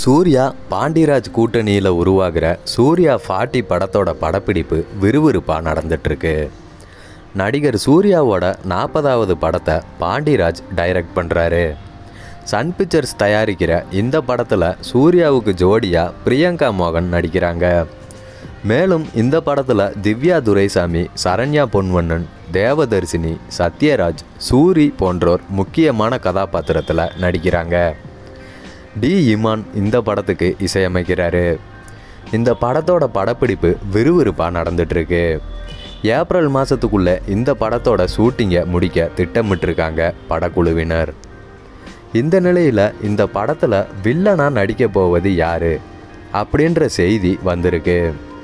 சூர்யா பாண்டிராஜ் கூட்டணியில் உருவாகிற சூர்யா ஃபார்ட்டி படத்தோட படப்பிடிப்பு விறுவிறுப்பாக நடந்துட்டுருக்கு நடிகர் சூர்யாவோட நாற்பதாவது படத்தை பாண்டிராஜ் டைரக்ட் பண்ணுறாரு சன் பிக்சர்ஸ் தயாரிக்கிற இந்த படத்தில் சூர்யாவுக்கு ஜோடியாக பிரியங்கா மோகன் நடிக்கிறாங்க மேலும் இந்த படத்தில் திவ்யா துரைசாமி சரண்யா பொன்வண்ணன் தேவதர்சினி சத்யராஜ் சூரி போன்றோர் முக்கியமான கதாபாத்திரத்தில் நடிக்கிறாங்க டி இமான் இந்த படத்துக்கு இசையமைக்கிறாரு இந்த படத்தோட படப்பிடிப்பு விறுவிறுப்பாக நடந்துட்டுருக்கு ஏப்ரல் மாதத்துக்குள்ளே இந்த படத்தோட ஷூட்டிங்கை முடிக்க திட்டமிட்டிருக்காங்க படக்குழுவினர் இந்த நிலையில் இந்த படத்தில் வில்லனாக நடிக்க போவது யார் அப்படின்ற செய்தி வந்திருக்கு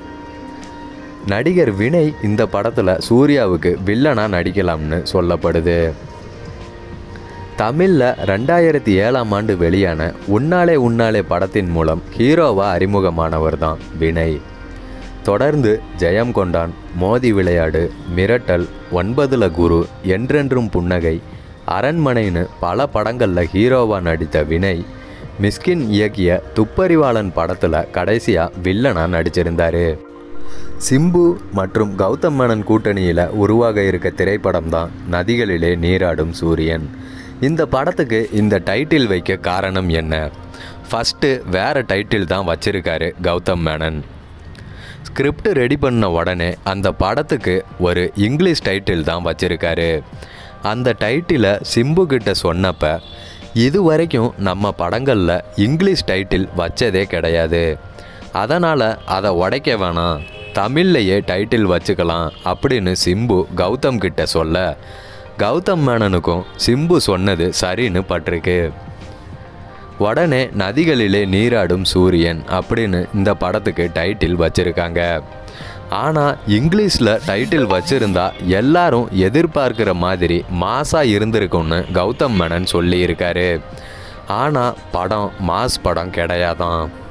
நடிகர் வினய் இந்த படத்தில் சூர்யாவுக்கு வில்லனாக நடிக்கலாம்னு சொல்லப்படுது தமிழில் ரெண்டாயிரத்தி ஏழாம் ஆண்டு வெளியான உன்னாலே உன்னாலே படத்தின் மூலம் ஹீரோவா அறிமுகமானவர் தான் வினய் தொடர்ந்து ஜெயம் கொண்டான் மோதி விளையாடு மிரட்டல் ஒன்பதுல குரு என்றென்றும் புன்னகை அரண்மனைன்னு பல படங்களில் ஹீரோவா நடித்த வினய் மிஸ்கின் இயக்கிய துப்பறிவாளன் படத்தில் கடைசியாக வில்லனாக நடிச்சிருந்தாரு சிம்பு மற்றும் கௌதம் மேனன் கூட்டணியில் உருவாக இருக்க திரைப்படம் தான் நதிகளிலே நீராடும் சூரியன் இந்த படத்துக்கு இந்த டைட்டில் வைக்க காரணம் என்ன ஃபஸ்ட்டு வேறு டைட்டில் தான் வச்சிருக்காரு கௌதம் மேனன் ஸ்கிரிப்ட் ரெடி பண்ண உடனே அந்த படத்துக்கு ஒரு இங்கிலீஷ் டைட்டில் தான் வச்சிருக்காரு அந்த டைட்டிலை சிம்பு கிட்ட சொன்னப்ப இது வரைக்கும் நம்ம படங்களில் இங்கிலீஷ் டைட்டில் வச்சதே கிடையாது அதனால் அதை உடைக்க வேணாம் தமிழ்லையே டைட்டில் வச்சுக்கலாம் அப்படின்னு சிம்பு கௌதம் கிட்ட சொல்ல கௌதம் மேனனுக்கும் சிம்பு சொன்னது சரின்னு பட்டிருக்கு உடனே நதிகளிலே நீராடும் சூரியன் அப்படின்னு இந்த படத்துக்கு டைட்டில் வச்சிருக்காங்க ஆனால் இங்கிலீஷில் டைட்டில் வச்சிருந்தா எல்லாரும் எதிர்பார்க்கிற மாதிரி மாசாக இருந்திருக்கும்னு கௌதம் மேனன் சொல்லியிருக்காரு ஆனால் படம் மாஸ் படம் கிடையாதான்